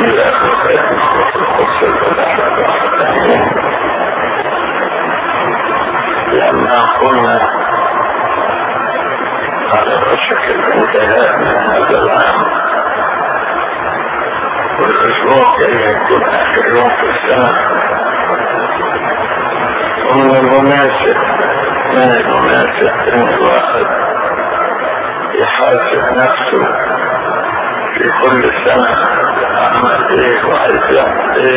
بسم الله الرحمن الرحيم لما كنا على وشك الانتهاء من هذا العام والاسبوع كان يكون اخر يوم في السنه ومن المناسب من المناسب ان الواحد يحاسب نفسه في كل سنة عمل ايه وعايز يعمل ايه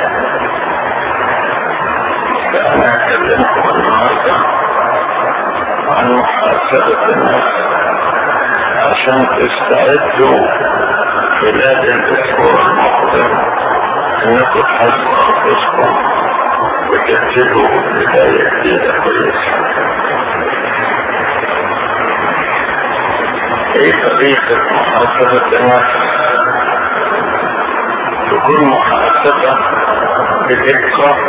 فأنا أكلمكم النهاردة عن محاسبة النفس عشان تستعدوا خلال الأسبوع المقبل أنكم تحاسبوا أنفسكم وتبتدوا بداية جديدة كويسة ايه طريقة محاسبة النفس تكون محاسبة بدقة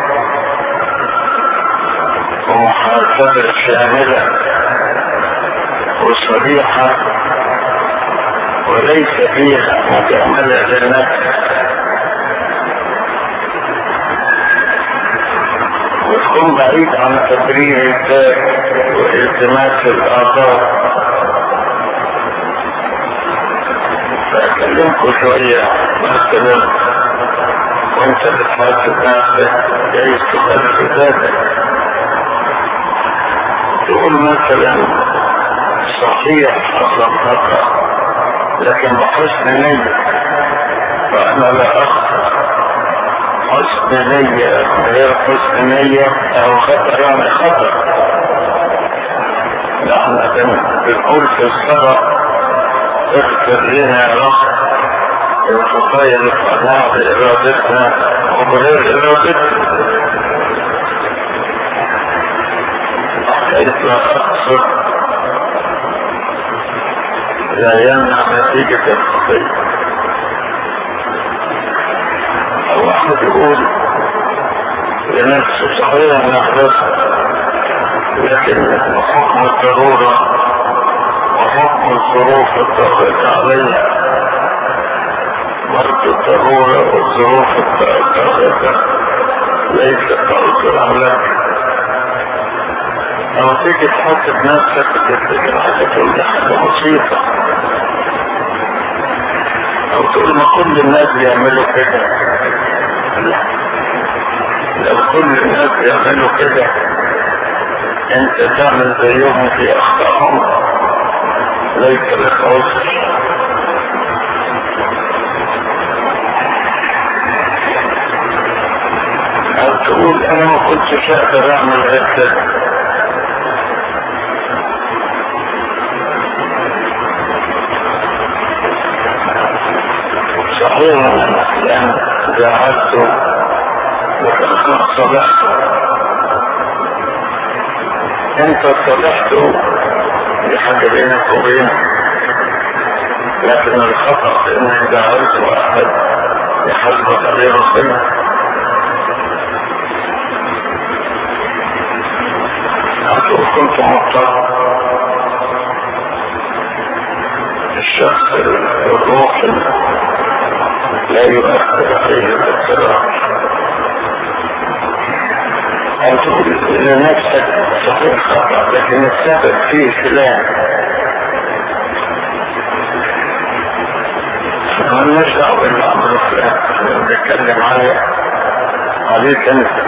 ومحاسبة شاملة وصريحة وليس فيها مجاملة للنفس وتكون بعيد عن تبرير الذات والتماس الآثار فأكلمكم شوية مثلا وانت بتحاسب نفسك جايز تخلي ذاتك تقول مثلا صحيح حصل خطأ لكن بحسن نية فأنا لا أخطأ حسن نية غير حسن نية أو خطأ يعني خطأ نحن بنقول في الصلاة اغفر لنا يا رب الخطايا اللي فعلناها بإرادتنا وبغير إرادتنا حيث لا أقصر لا يمنع نتيجة الخطية أو واحد يقول لنفسه صحيح أنا أحدث لكن حكم الضرورة وحكم الظروف الضغط عليها مرض الضرورة والظروف الضغط ليس تأثر عليك لما تيجي تحاسب نفسك تفتكر حاجة تقول دي حاجة بسيطة أو تقول ما كل الناس بيعملوا كده لا لو كل الناس بيعملوا كده انت تعمل زيهم في اخطائهم ليس لك عذر او تقول انا ما كنتش اقدر اعمل غير كده صحيح يعني جاهدت وكأنك صلحت انت صلحت دي حاجة بينك وبينك لكن الخطأ في انك جاهدت واحد يحاسبك عليه ربنا هتقول كنت مضطر الشخص الروحي لا يؤثر عليه الاضطراب أن تقول لنفسك صحيح خطأ لكن السبب فيه فلان مالناش دعوة بالأمر فلان بتكلم عليه عليك أنت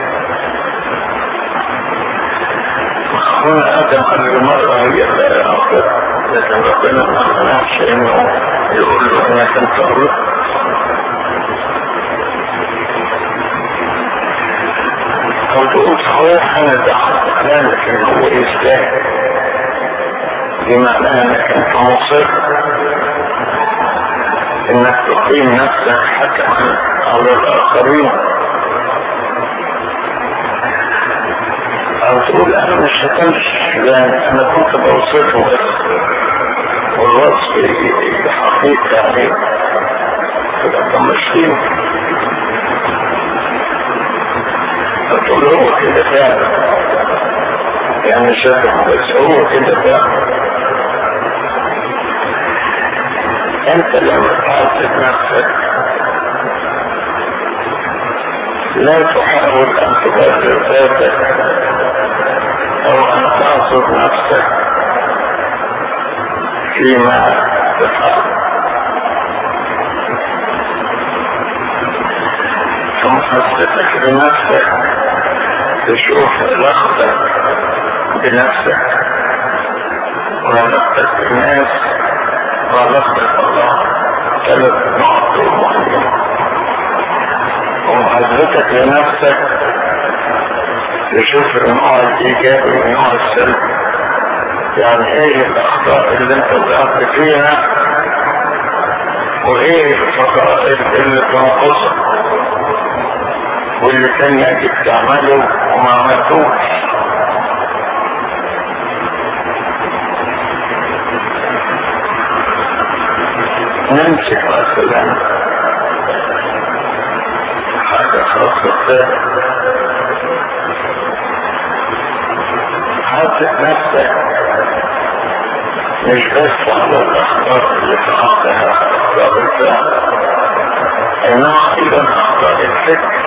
هنا آدم قال المرأة هي اللي أخذ لكن ربنا ما منعش إنه يقول له إنك أنت غلط او تقول صحيح انا دعت فلان لكن هو يستاهل بمعنى انك انت مصر انك تقيم نفسك حكما على الاخرين او تقول انا مش شتمش فلان انا كنت بوصفه بس والوصف حقيقة يعني تبقى طمشتين تقول هو كده فعلا يعني شكل بس هو كده فعلا انت لما تحاسب نفسك لا تحاول ان تبرر ذاتك او ان تعصر نفسك فيما تفعل فمحاسبتك بنفسك تشوف علاقتك بنفسك وعلاقتك بالناس وعلاقتك بالله ثلاث نقط مهمة ومحاسبتك لنفسك تشوف النوع الايجابي والنوع السلبي يعني ايه الاخطاء اللي انت وقعت فيها وايه الفضائل اللي تنقصك واللي كان يجب تعمله وما عملتوش نمسك مثلا حاجة خاصة حاسب نفسك مش بس على الأخطاء اللي فعلتها أخطاء الفعل إنما أيضا أخطاء الفكر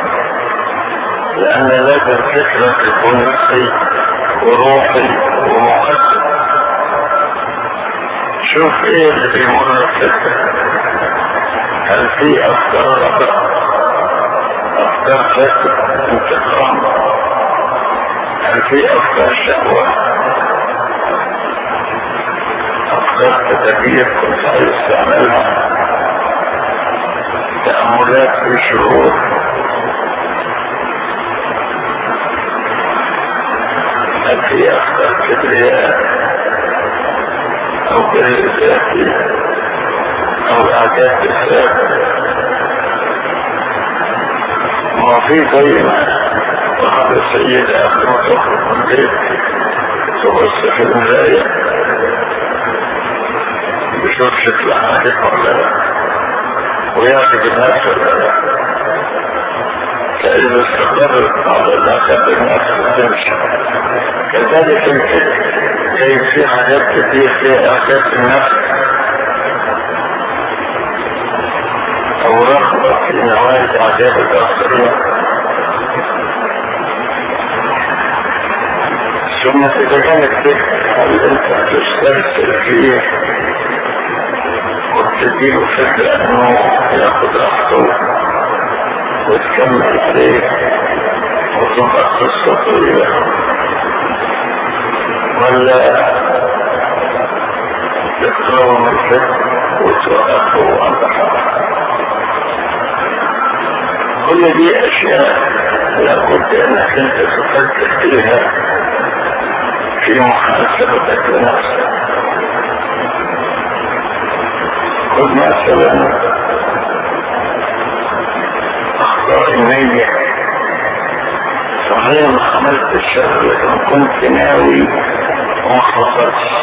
لأن لازم فكرة تكون نفسي وروحي ومقدس شوف ايه اللي بيمر فكرة هل في أفكار أفكار فكر انتقام هل في أفكار شهوة أفكار تدبير كنت عايز تعملها تأملات في شعور هل في أفكار كبرياء أو كبير ذاتي أو إعجاب الذات ما في زي ما وهذا السيد قبل ما تخرج من البيت تبص في المراية يشوف شكلها عاجب ولا لا ويعجب الناس ولا لا فإذا استقرت على الأخذ الناس تمشي كذلك الفكر كيف في حاجات كتير في أخذ النفس أو رغبة في نوال إعجاب الآخرين ثم إذا كان الفكر هل أنت تسترسل فيه وتديله فكرة أنه ياخذ راحته وتكمل عليه وتبقى قصة طويلة ولا تقاوم الفكر وتوقفه عند حالك كل دي أشياء لابد أنك أنت تفكر فيها في محاسبتك لنفسك خذ مثلا أخطاء النية صحيح ما عملت الشر لكن كنت ناوي وما حصلش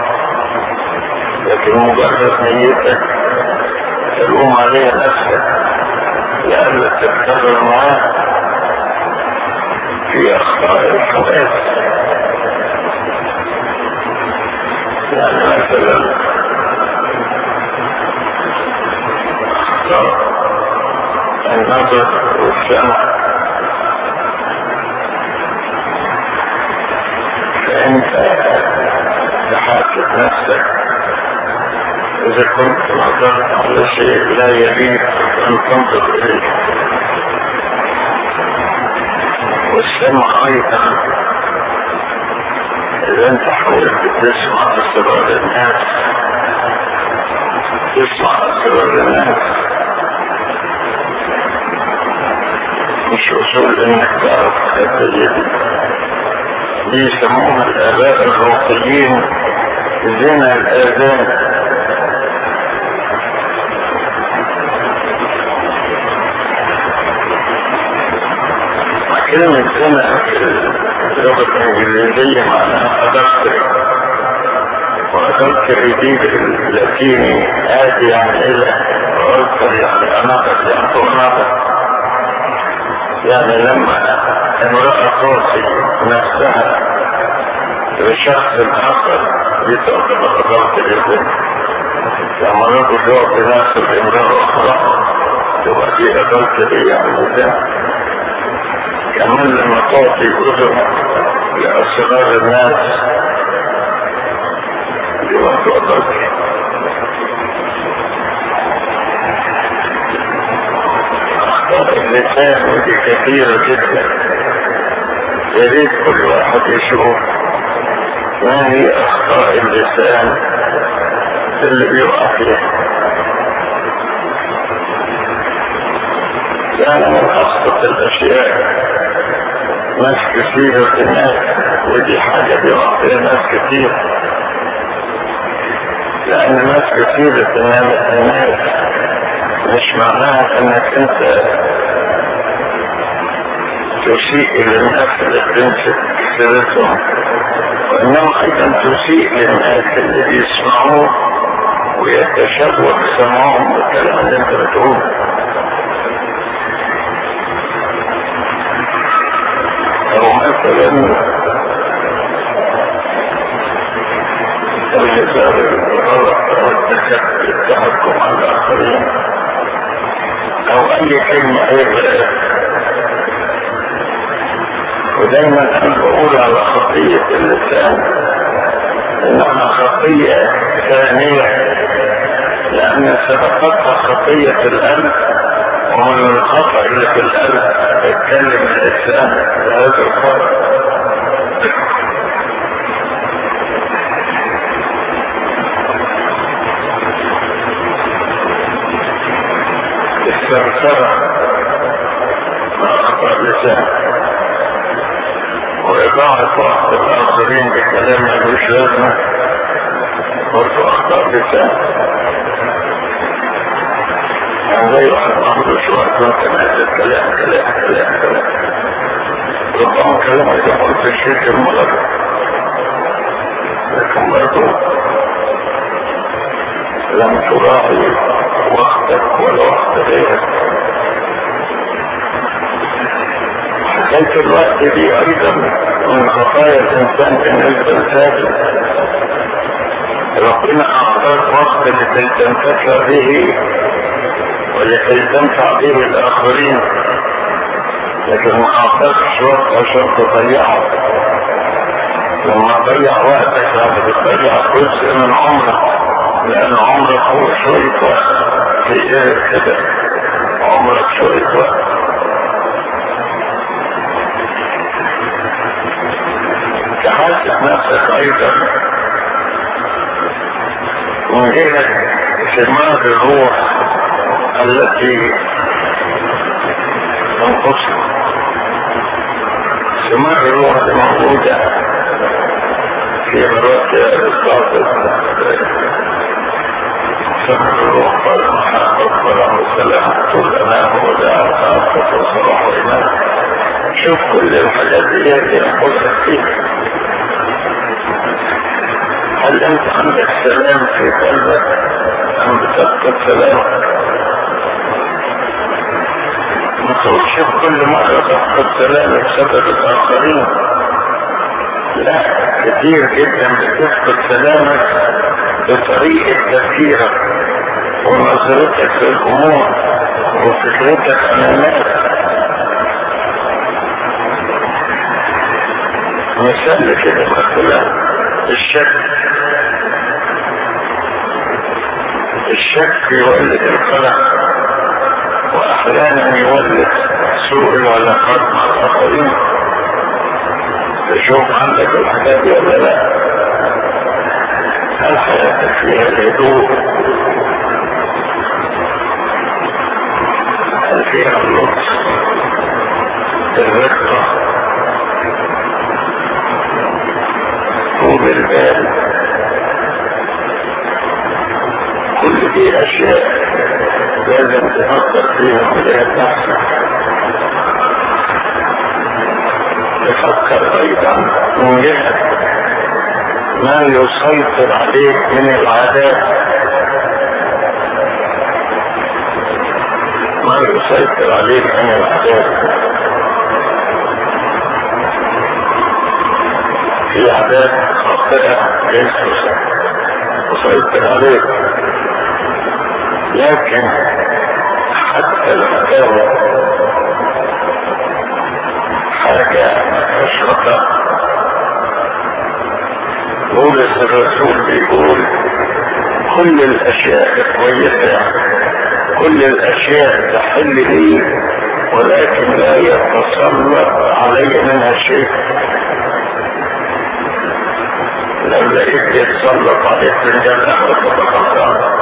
لكن مجرد نيتك تلوم عليها نفسك لألا تتكرر معاه في أخطاء الحواس يعني مثلا أخطاء النظر والسمع فأنت تحاسب نفسك إذا كنت نظرت على شيء لا يليق أن تنظر إليه والسمع أيضا إذا أنت حاولت تسمع أسرار الناس تسمع أسرار الناس مش أصول إنك تعرف حاجات جديدة دي يسموها الآباء الروحيين زنا الآذان كلمة زنا في اللغة الإنجليزية معناها أدلتري وأدلتري دي باللاتيني آتي يعني إلى وأدلتري يعني أناقض يعني تناقض يعني لما امرأة توصي نفسها لشخص آخر دي تعتبر أدلتري الزنا لما رجل يعطي نفسه لامرأة أخرى تبقى دي أدلتري يعني زنا كمان لما تعطي أذن لأسرار الناس دي ما تقدرش أخطاء اللسان ودي كثيرة جدا يا ريت كل واحد يشوف ما هي أخطاء اللسان اللي بيقع فيها يعني من أبسط الأشياء ناس كثيرة الناس ودي حاجة بيقع فيها ناس كثير لأن ناس كثيرة الناس مش معناها انك انت تسيء للناس اللي بتمسك سيرتهم وانما ايضا تسيء للناس اللي بيسمعوه ويتشوق سمعهم بالكلام اللي انت بتقوله او مثلا الحساب الغلط او التحكم على الاخرين او اي كلمة غير ودايما انا بقول على خطية اللسان انها خطية ثانية لان سبقتها خطية القلب ومن الخطأ اللي في القلب اتكلم اللسان بهذا الخطأ الثرثرة ما أخطأ اللسان وإضاعة وقت الآخرين بكلام ملوش لازمة برضه أخطأ اللسان يعني زي واحد ما عندوش وقت وانت ماشي كلام كلام كلام كلام ربما كلامك يقول في الشرك المرض لكن برضه لم تراعي وقتك ولا وقت غيرك حكاية الوقت دي أيضا من خطايا الإنسان بالنسبة لذاته ربنا أعطاك وقت لكي تنتفع به ولكي تنفع به الآخرين لكن ما أعطاكش وقت عشان تضيعه لما تضيع وقتك يعني بتضيع جزء من عمرك لأن عمرك هو شوية وقت في ايه كده عمرك شوية وقت تحاسب نفسك ايضا من جهة ثمار الروح التي تنقصك ثمار الروح الموجودة في مرات الصادق سمع الروح والمحبة والسلام والسلام والأمان والدعاء والصلاة والصلاح والإيمان شوف كل الحاجات دي ينقصك فيها هل أنت عندك سلام في قلبك أم بتفقد سلامك؟ ما تقولش كل مرة تفقد سلامك بسبب الآخرين لا كثير جدا بتفقد سلامك بطريقة تفكيرك ونظرتك في الأمور وفكرتك عن الناس مثال كده مثلا الشك الشك يولد القلق وأحيانا يولد سوء العلاقات مع الآخرين تشوف عندك الحاجات دي ولا لا هل حياتك فيها الهدوء هل فيها اللطف الرقة طول البال كل دي اشياء لازم تفكر فيها ولا تحصل تفكر ايضا من جهه ما يسيطر عليك من العادات ما يسيطر عليك من العادات في عادات خاطئة ليس تسيطر عليك لكن حتى لو كانت خطأ بولس الرسول بيقول كل الاشياء كويسة كل الاشياء تحل لي ولكن لا يتسلط علي منها شيء لو لقيت يتسلط عليك من القهوة تبقى خسارة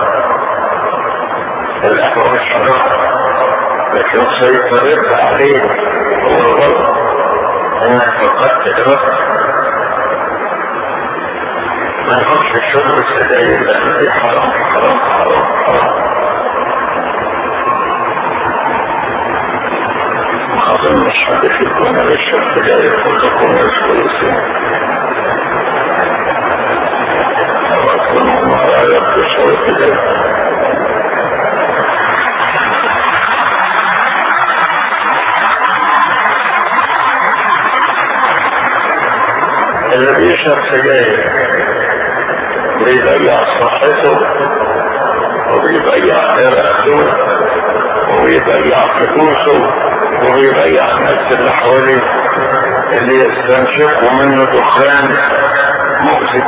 القهوة مش حرام لكن سيطرتها عليك هو الغلط انك فقدت ارادتك ما يخش في شرب السجاير لان دي حرام حرام حرام حرام ما اظنش حد فيكم انا بيشرب سجاير كلكم ناس كويسين او اصلا ما رايك تشرب سجاير اللي بيشرب سجاير بيضيع صحته وبيضيع إرادته وبيضيع فلوسه وبيضيع الناس اللي حواليه اللي يستنشقوا منه دخان مؤذي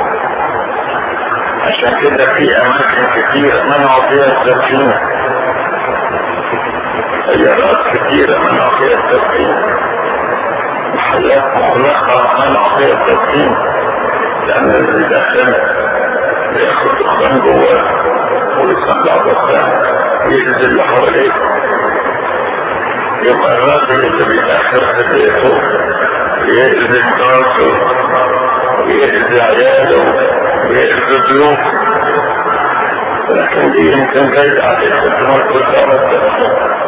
عشان كده في أماكن كتيرة منعوا فيها التدخين سيارات كتيرة منعوا فيها التدخين محلات مغلقة منعوا فيها التدخين لأن اللي دخلها ياخد دخان جواه ويطلع دخان ويأذي اللي حواليه يبقى الراجل اللي بيتأخر في بيته ويأذي مراته ويأذي عياله ويأذي ضيوفه لكن دي يمكن جاي عليه خدمات وزارة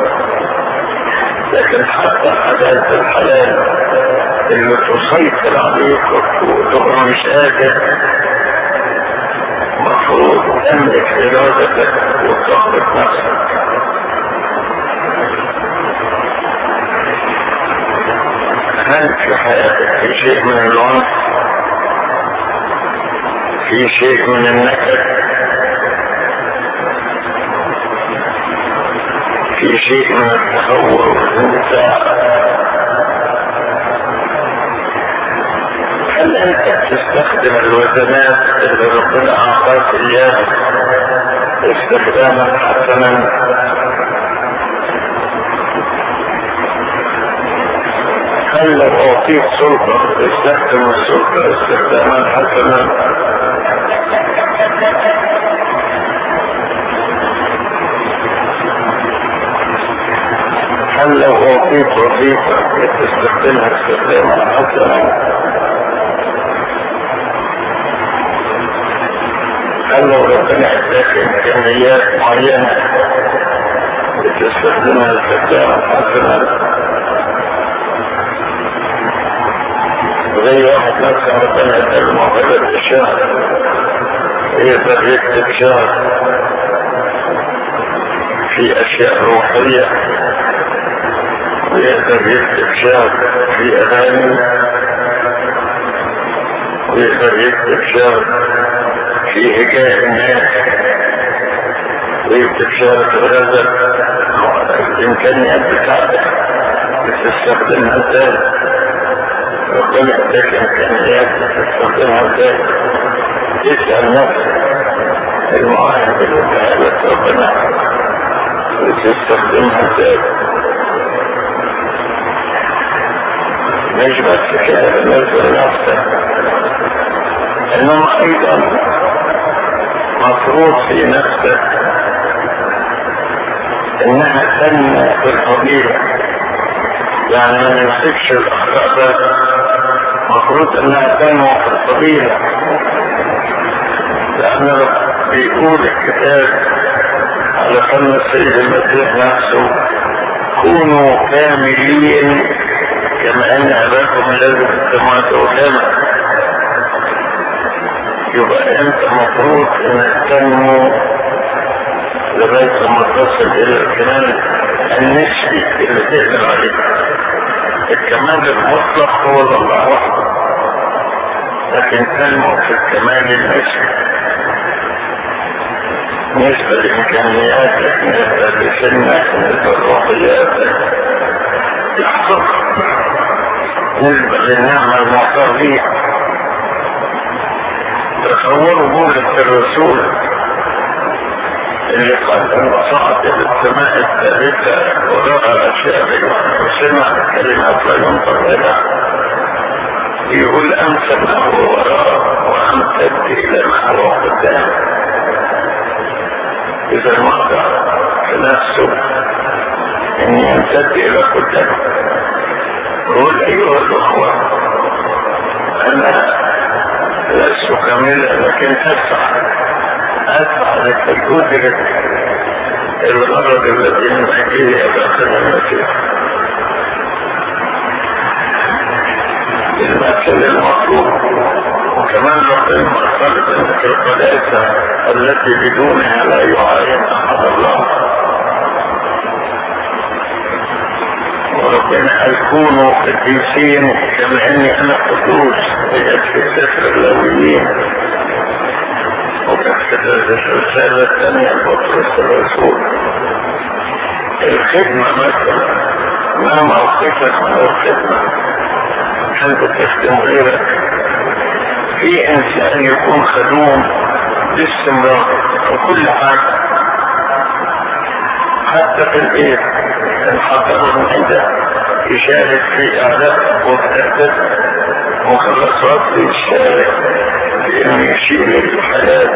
لكن حتى حاجات الحلال اللي تسيطر عليك وتبقى مش قادر مفروض تملك ارادتك وتضبط نفسك هل في حياتك في شيء من العنف في شيء من النكد في شيء من التهور والانتفاع هل انت تستخدم الوزنات اللي ربنا اعطاك اياها استخداما حسنا هل لو اعطيك سلطة تستخدم السلطة استخداما حسنا هل لو اعطيك وظيفة تستخدمها استخداما حسنا هل لو ربنا اداك امكانيات معينة بتستخدمها استخداما حسنا زي واحد مثلا ربنا اداك موهبة الشعر يقدر يكتب شعر في اشياء روحية ويقدر يكتب شعر في اغاني ويقدر يكتب شعر في هجاء الناس ويكتب شعر في الغزل الامكانيات بتاعتك بتستخدمها ازاي ربنا اداك امكانيات بتستخدمها ازاي اسال نفسك المواهب اللي اداها ربنا بتستخدمها ازاي مش بس كده بالنسبه لنفسك انما ايضا مفروض في نفسك انها تنمو في الفضيلة يعني ما نمسكش الاخطاء بس مفروض انها تنمو في الفضيلة لان بيقول الكتاب على فن السيد المسيح نفسه كونوا كاملين كما ان اباكم الذي في السماوات كامل يبقى انت مفروض انك تنمو لغاية ما تصل الى الكمال النسبي اللي تقدر عليه الكمال المطلق هو الله وحده لكن تنمو في الكمال النسبي نسبة لإمكانياتك نسبة لسنك نسبة لروحياتك يحصل بالنسبة للنعمة المعطاة ليه تصوروا بولة الرسول اللي قال انه صعد الى السماء الثالثة ورأى اشياء وسمع كلمات لا ينطق لها يقول امسك له وراء وامتد الى ما هو قدام اذا المرضى في نفسه ان يمتد الى قدام يقول ايها الاخوة انا لست كاملا لكن اسعى اسعى لكي ادرك الغرض الذي من اجله ادخل المسيح المثل المطلوب وكمان ربنا مرتبط انك القداسة التي بدونها لا يعاين احد الله وربنا قال كونوا قديسين كما اني انا قدوس بجد في سفر اللاويين وكانت الرسالة الثانية بطرس الرسول الخدمة مثلا ما موقفك من الخدمة انت تخدم غيرك في انسان يكون خدوم باستمرار وكل حاجة حتى في البيت الحضر عنده يشارك في اعداد وقتات مخلصات يشارك في انه يشيل الحياة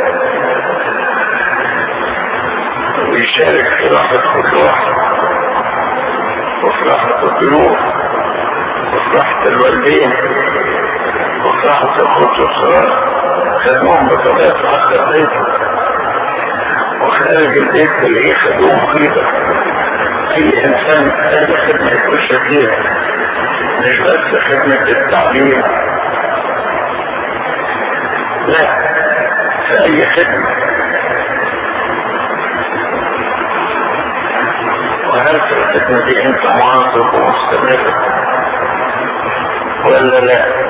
ويشارك في راحة كل واحد وفي راحة الضيوف وفي راحة الوالدين وفي راحة الخوت والصلاة خدمهم بطبيعة حتى البيت وخارج البيت تلاقيه خدوم خيبة اي انسان اي خدمة يخش فيها مش بس خدمة التعليم لا في اي خدمة وهل في الخدمة دي انت معاصر ومستمر ولا لا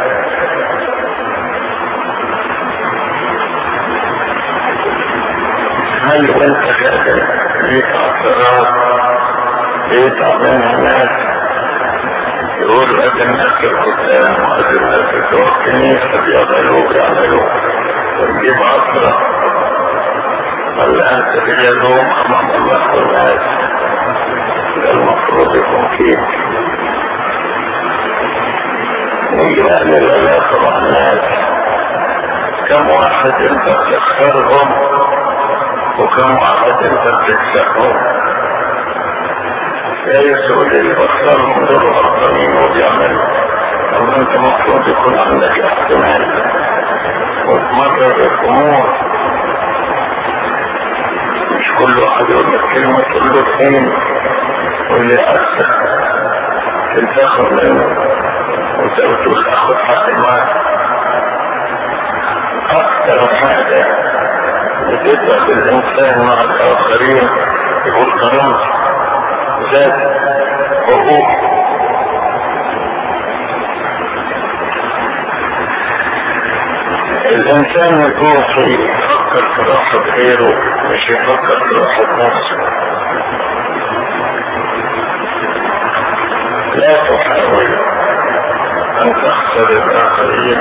هل وانت خادم ليك اعتراض يطلع منها ناس يقول لك الناس القدام وهذه الناس بتوع الكنيسة بيعملوا بيعملوا وتجيب عصرة ولا انت تجازهم امام الله والناس ده المفروض يكون فيك ويعني العلاقة مع الناس كم واحد انت بتختارهم وكم واحد انت بتكسبهم لا يسوء اللي بختارهم دول غلطانين وبيعملوا اما انت المفروض يكون عندك احتمال وتمرر الامور مش كل واحد يقول لك كلمة تقول له فين واللي أكثر تنتخب منه وتقول اخد حقي معاك اكثر حاجة بتبدأ بالانسان مع الاخرين يقول كرامتي ذات حقوق الانسان الروحي يفكر في راحة غيره مش يفكر في راحة نفسه لا تحاول ان تخسر الاخرين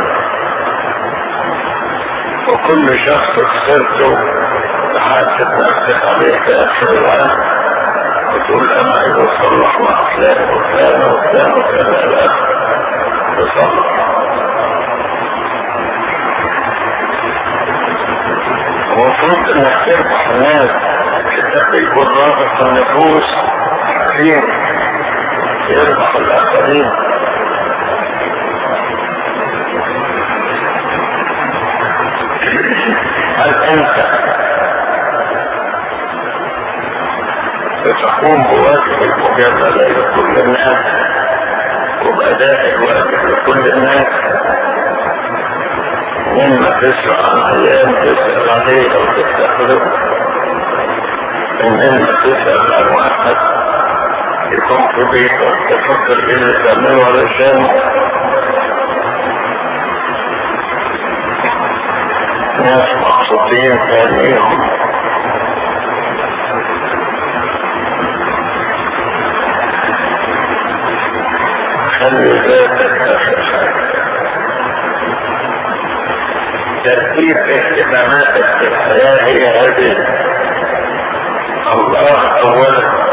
وكل شخص خسرته تحاسب نفسك عليه في اخر العام وتقول انا عايز اصلح مع فلان وفلان وفلان وفلان الى اخره تصلح المفروض انك تربح الناس تتقي يكون رابط النفوس حكيم يربح الاخرين هل انت ستقوم بواجب المجاملة لكل الناس وبأداء الواجب لكل الناس مما تسأل عن أيام تسأل عليه أو تستخدم إنما تسأل عن واحد يكون في بيتك تفكر إيه اللي تعمله علشان ناس مقصودين ثانيهم خلي ذاتك اخر حاجه ترتيب اهتماماتك في الحياه هي هذه الله اولا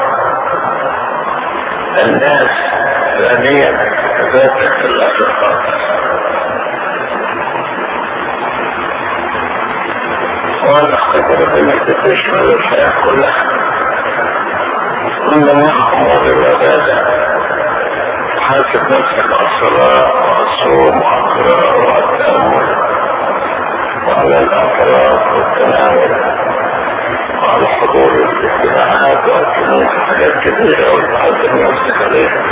الناس ثانيا ذاتك الاخر خالص وانا اختبر انك تشمل الحياه كلها كل نحكم بالعباده حاسب نفسك على الصلاه والصوم والقراءه والتامل وعلى الاعتراف والتناول وعلى حضور الاجتماعات والكنوز حاجات كثيره وتعذب نفسك عليها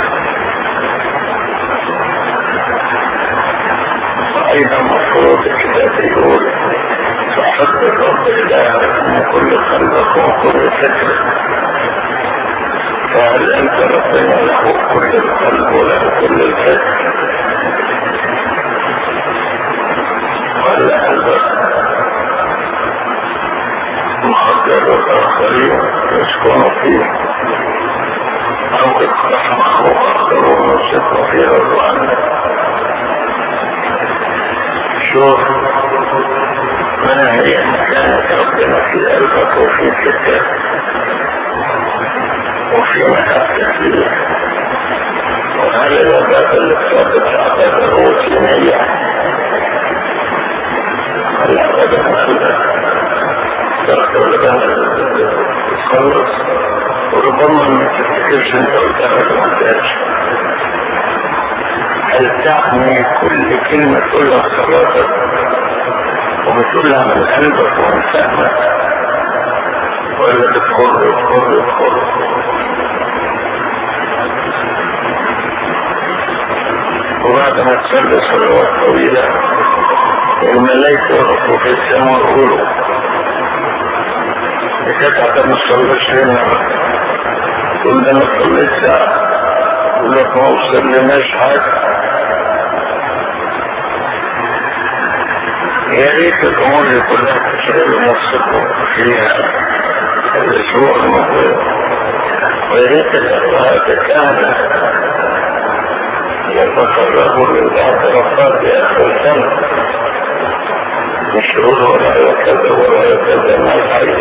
ايضا مفروض الكتاب يقول تحب الرب الهك من كل قلبك وكل فكرك فهل انت ربنا له كل القلب وله كل الفكر ولا قلبك مخدر الاخرين يسكن فيه او اقترح مخلوق اخر ويسكن فيه الرحمن شوف ما هي مكانة ربنا في قلبك وفي فكرك وفي محبتك فيه وهل العبادة اللي بتثبت عبادة روتينية العبادة مهمة ترك العبادة تخلص وربما ما تفتكرش انت قلتها ولا ما قلتهاش هل تعني كل كلمة تقولها في صلاتك وبتقولها من قلبك ومن فهمك ولا بتخر بتخر بتخر وبعد ما تصلي صلوات طويلة الملائكة يقفوا في السماء ويقولوا بكتعة ما تصليش هنا تقول ده انا صليت ساعة يقول لك ما وصلناش حاجة يا ريت الامور دي كلها تشغل نفسكم فيها الاسبوع المقبل ويا ريت الافرااد كامله يتقربوا للاعترافات باخر السنه مش يقولوا ولا كذا ولا كذا ما